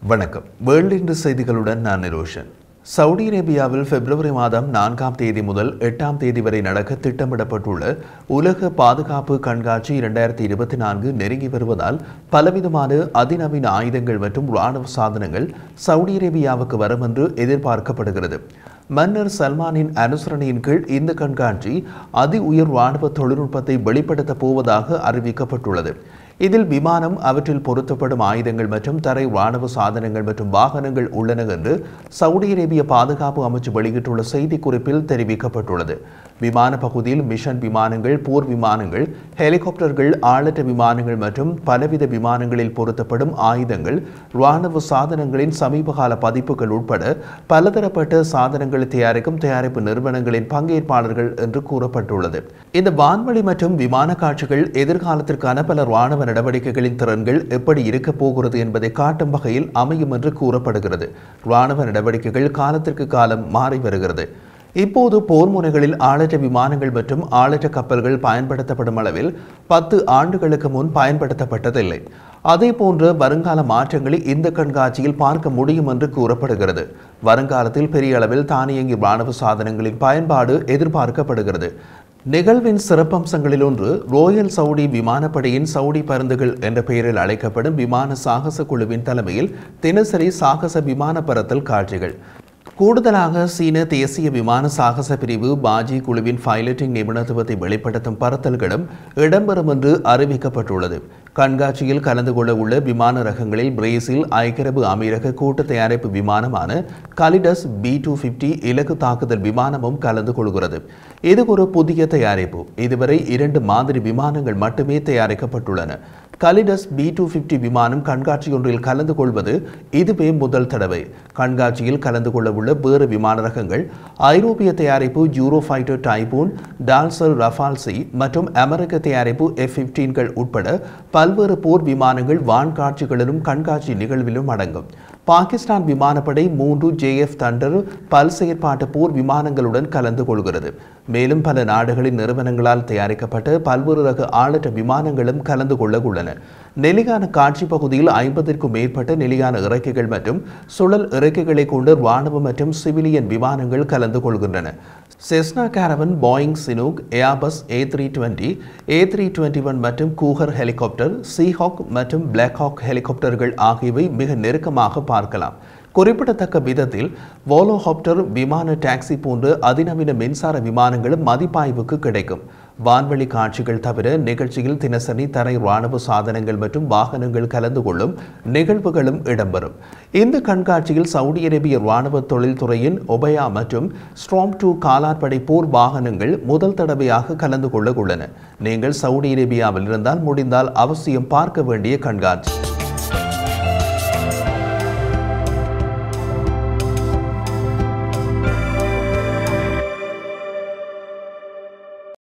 வணக்கம் வேர்ல்ட் இன்று செய்திகளுடன் நான் நிரோஷன் சவுதி அரேபியாவில் பிப்ரவரி மாதம் நான்காம் தேதி முதல் எட்டாம் தேதி வரை நடக்க திட்டமிடப்பட்டுள்ள உலக பாதுகாப்பு கண்காட்சி இரண்டாயிரத்தி இருபத்தி நான்கு நெருங்கி வருவதால் பலவிதமான அதிநவீன ஆயுதங்கள் மற்றும் இராணுவ சாதனங்கள் சவுதி அரேபியாவுக்கு வரும் என்று எதிர்பார்க்கப்படுகிறது மன்னர் சல்மானின் அனுசரணையின் கீழ் இந்த கண்காட்சி அதி உயர் ராணுவ தொழில்நுட்பத்தை வெளிப்படுத்தப் போவதாக அறிவிக்கப்பட்டுள்ளது இதில் விமானம் அவற்றில் பொருத்தப்படும் ஆயுதங்கள் மற்றும் தரை ராணுவ சாதனங்கள் மற்றும் வாகனங்கள் உள்ளன என்று சவுதி அரேபிய பாதுகாப்பு அமைச்சு வெளியிட்டுள்ள செய்திக்குறிப்பில் தெரிவிக்கப்பட்டுள்ளது விமான பகுதியில் மிஷன் விமானங்கள் போர் விமானங்கள் ஹெலிகாப்டர்கள் ஆளற்ற விமானங்கள் மற்றும் பலவித விமானங்களில் பொருத்தப்படும் ஆயுதங்கள் ராணுவ சாதனங்களின் சமீபகால பதிப்புகள் உட்பட பலதரப்பட்ட சாதனங்களை தயாரிக்கும் தயாரிப்பு நிறுவனங்களின் பங்கேற்பாளர்கள் என்று கூறப்பட்டுள்ளது இந்த வான்வழி மற்றும் விமான காட்சிகள் எதிர்காலத்திற்கான பல ராணுவ நடவடிக்கைகளின் திறன்கள் எப்படி இருக்கப் போகிறது என்பதை காட்டும் வகையில் அமையும் என்று கூறப்படுகிறது ராணுவ நடவடிக்கைகள் காலத்திற்கு காலம் மாறி வருகிறது இப்போது போர் முனைகளில் ஆளற்ற விமானங்கள் மற்றும் ஆளற்ற கப்பல்கள் பயன்படுத்தப்படும் அளவில் பத்து ஆண்டுகளுக்கு முன் பயன்படுத்தப்பட்டதில்லை அதே போன்ற வருங்கால மாற்றங்களை இந்த கண்காட்சியில் பார்க்க முடியும் என்று கூறப்படுகிறது வருங்காலத்தில் பெரிய அளவில் தானியங்கி ராணுவ சாதனங்களின் பயன்பாடு எதிர்பார்க்கப்படுகிறது நிகழ்வின் சிறப்பம்சங்களில் ஒன்று ரோயல் சவுடி விமானப்படையின் சவுடி பருந்துகள் என்ற பெயரில் அழைக்கப்படும் விமான சாகச குழுவின் தலைமையில் தினசரி சாகச விமான பறத்தல் காட்சிகள் கூடுதலாக சீன தேசிய விமான சாகச பிரிவு பாஜி குழுவின் பைலட்டிங் நிபுணத்துவத்தை வெளிப்படுத்தும் பறத்தல்களும் இடம்பெறும் என்று அறிவிக்கப்பட்டுள்ளது கண்காட்சியில் கலந்து கொள்ள உள்ள விமான ரகங்களில் பிரேசில் ஐக்கியரபு அமீரக கூட்டு தயாரிப்பு விமானமான கலிடஸ் பி டூ பிப்டி இலக்கு தாக்குதல் விமானமும் கலந்து கொள்கிறது இது ஒரு புதிய தயாரிப்பு இதுவரை இரண்டு மாதிரி விமானங்கள் மட்டுமே தயாரிக்கப்பட்டுள்ளன கலிடஸ் பி டூ பிப்டி விமானம் கண்காட்சி ஒன்றில் கலந்து கொள்வது இதுவே முதல் தடவை கண்காட்சியில் கலந்து கொள்ள உள்ள வேறு விமான ரகங்கள் ஐரோப்பிய தயாரிப்பு ஜூரோ ஃபைட்டர் டைபூன் டால்சர் ரஃபால்சி மற்றும் அமெரிக்க தயாரிப்பு எஃப் பிப்டீன்கள் உட்பட பல்வேறு போர் விமானங்கள் வான்காட்சிகளிலும் கண்காட்சி நிகழ்விலும் அடங்கும் பாகிஸ்தான் விமானப்படை மூன்று ஜேஎஃப் தண்டர் பல் செயற்பாட்டு போர் விமானங்களுடன் கலந்து கொள்கிறது மேலும் பல நாடுகளின் நிறுவனங்களால் தயாரிக்கப்பட்ட பல்வேறு ரக ஆளற்ற விமானங்களும் கலந்து கொள்ள உள்ளன நெலிகான காட்சி பகுதியில் ஐம்பதிற்கும் மேற்பட்ட நெலிகான இறக்கைகள் மற்றும் சுழல் இறக்கைகளை கொண்ட ராணுவ மற்றும் சிவிலியன் விமானங்கள் கலந்து கொள்கின்றன Cessna Caravan Boeing Chinook Airbus A three twenty A three twenty one மற்றும் கூகர் ஹெலிகாப்டர் சீஹாக் மற்றும் பிளாக் ஹாக் ஹெலிகாப்டர்கள் ஆகியவை மிக நெருக்கமாக பார்க்கலாம் குறிப்பிடத்தக்க விதத்தில் வோலோஹாப்டர் விமான டாக்ஸி போன்ற அதிநவீன மின்சார விமானங்களும் மதிப்பாய்வுக்கு கிடைக்கும் வான்வெளி காட்சிகள் தவிர நிகழ்ச்சியில் தினசரி தரை ராணுவ சாதனங்கள் மற்றும் வாகனங்கள் கலந்து கொள்ளும் நிகழ்வுகளும் இடம்பெறும் இந்த கண்காட்சியில் சவுதி அரேபிய ராணுவ தொழில்துறையின் ஒபயா மற்றும் ஸ்ட்ராம் டூ காலாட்படை போர் வாகனங்கள் முதல் தடவையாக கலந்து கொள்ள உள்ளன நீங்கள் சவுதி அரேபியாவில் இருந்தால் முடிந்தால் அவசியம் பார்க்க வேண்டிய கண்காட்சி